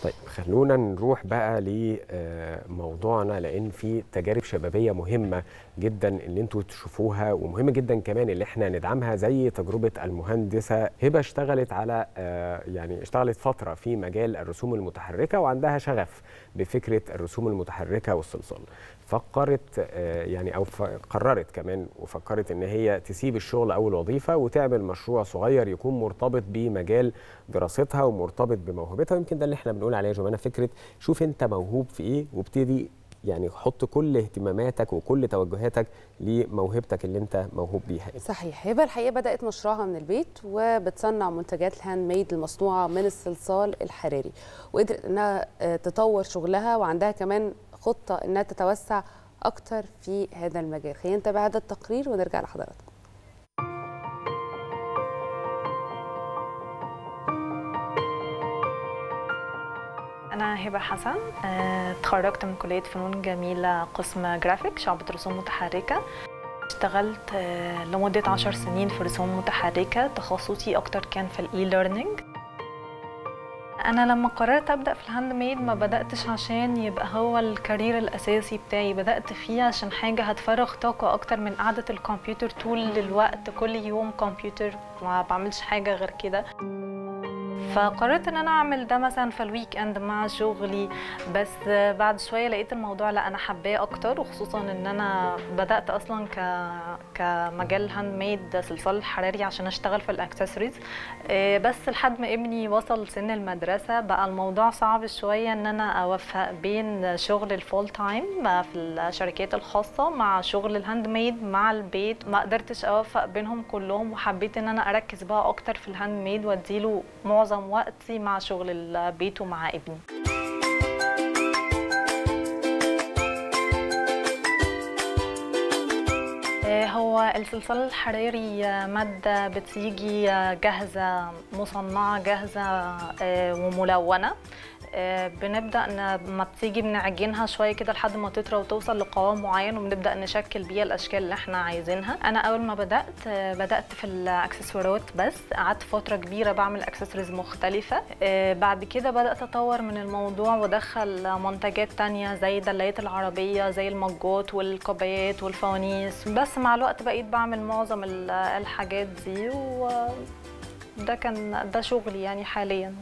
طيب خلونا نروح بقى لموضوعنا لان في تجارب شبابيه مهمه جدا اللي انتوا تشوفوها ومهم جدا كمان اللي احنا ندعمها زي تجربه المهندسه هبه اشتغلت على يعني اشتغلت فتره في مجال الرسوم المتحركه وعندها شغف بفكره الرسوم المتحركه والصلصال فكرت يعني او قررت كمان وفكرت ان هي تسيب الشغل او الوظيفه وتعمل مشروع صغير يكون مرتبط بمجال دراستها ومرتبط بموهبتها ويمكن ده اللي احنا بنقول عليه يا جماعه فكره شوف انت موهوب في ايه وابتدي يعني حط كل اهتماماتك وكل توجهاتك لموهبتك اللي انت موهوب بيها صحيح هبه الحقيقه بدات مشروعها من البيت وبتصنع منتجات الهاند ميد المصنوعه من الصلصال الحراري وقدرت انها تطور شغلها وعندها كمان خطه انها تتوسع اكتر في هذا المجال خلينا نتابع هذا التقرير ونرجع لحضراتكم أنا هبة حسن اتخرجت من كلية فنون جميلة قسم جرافيك شعبة رسوم متحركة اشتغلت لمدة عشر سنين في رسوم متحركة تخصصي أكتر كان في الإي ليرنينج أنا لما قررت أبدأ في الهاند ميد ما بدأتش عشان يبقى هو الكارير الأساسي بتاعي بدأت فيه عشان حاجة هتفرغ طاقة أكتر من قعدة الكمبيوتر طول الوقت كل يوم كمبيوتر ما بعملش حاجة غير كده فقررت ان انا اعمل ده مثلا في الويك اند مع شغلي بس بعد شويه لقيت الموضوع لا انا حباه اكتر وخصوصا ان انا بدات اصلا ك كمجال هاند ميد صلصال حراري عشان اشتغل في الاكسسوارز بس لحد ما ابني وصل سن المدرسه بقى الموضوع صعب شويه ان انا اوفق بين شغل الفول تايم في الشركات الخاصه مع شغل الهاند ميد مع البيت ما قدرتش اوفق بينهم كلهم وحبيت ان انا اركز بقى اكتر في الهاند ميد واديله معظم وقتي مع شغل البيت ومع ابني هو الصلصال الحراري مادة بتيجي جاهزة مصنعة جاهزة وملونة بنبدا لما بتيجي بنعجنها شويه كده لحد ما تطرى وتوصل لقوام معين وبنبدا نشكل بيها الاشكال اللي احنا عايزينها انا اول ما بدات بدات في الاكسسوارات بس قعدت فتره كبيره بعمل اكسسوارز مختلفه بعد كده بدات اطور من الموضوع وادخل منتجات تانية زي دلايات العربيه زي المجات والكوبايات والفوانيس بس مع الوقت بقيت بعمل معظم الحاجات دي وده كان ده شغلي يعني حاليا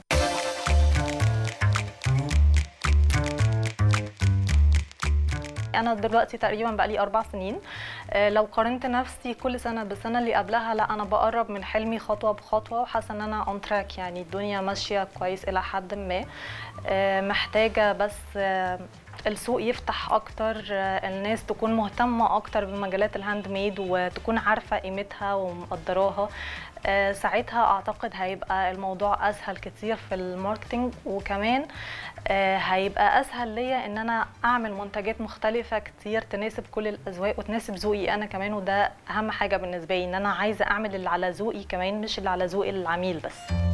انا دلوقتي تقريبا بقى لي اربع سنين لو قارنت نفسي كل سنه بالسنه اللي قبلها لا انا بقرب من حلمي خطوه بخطوه وحاسه ان انا اون تراك يعني الدنيا ماشيه كويس الى حد ما محتاجه بس السوق يفتح اكتر الناس تكون مهتمه اكتر بمجالات الهاند ميد وتكون عارفه قيمتها ومقدراها ساعتها اعتقد هيبقى الموضوع اسهل كتير في الماركتينج وكمان هيبقى اسهل ليا ان انا اعمل منتجات مختلفه كتير تناسب كل الاذواق وتناسب ذوقي انا كمان وده اهم حاجه بالنسبه لي ان انا عايزه اعمل اللي على ذوقي كمان مش اللي على ذوق العميل بس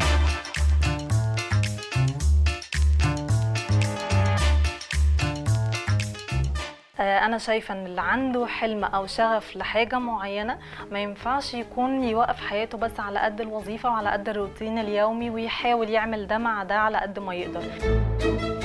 انا شايفه ان اللي عنده حلم او شغف لحاجه معينه ما ينفعش يكون يوقف حياته بس على قد الوظيفه وعلى قد الروتين اليومي ويحاول يعمل ده مع ده على قد ما يقدر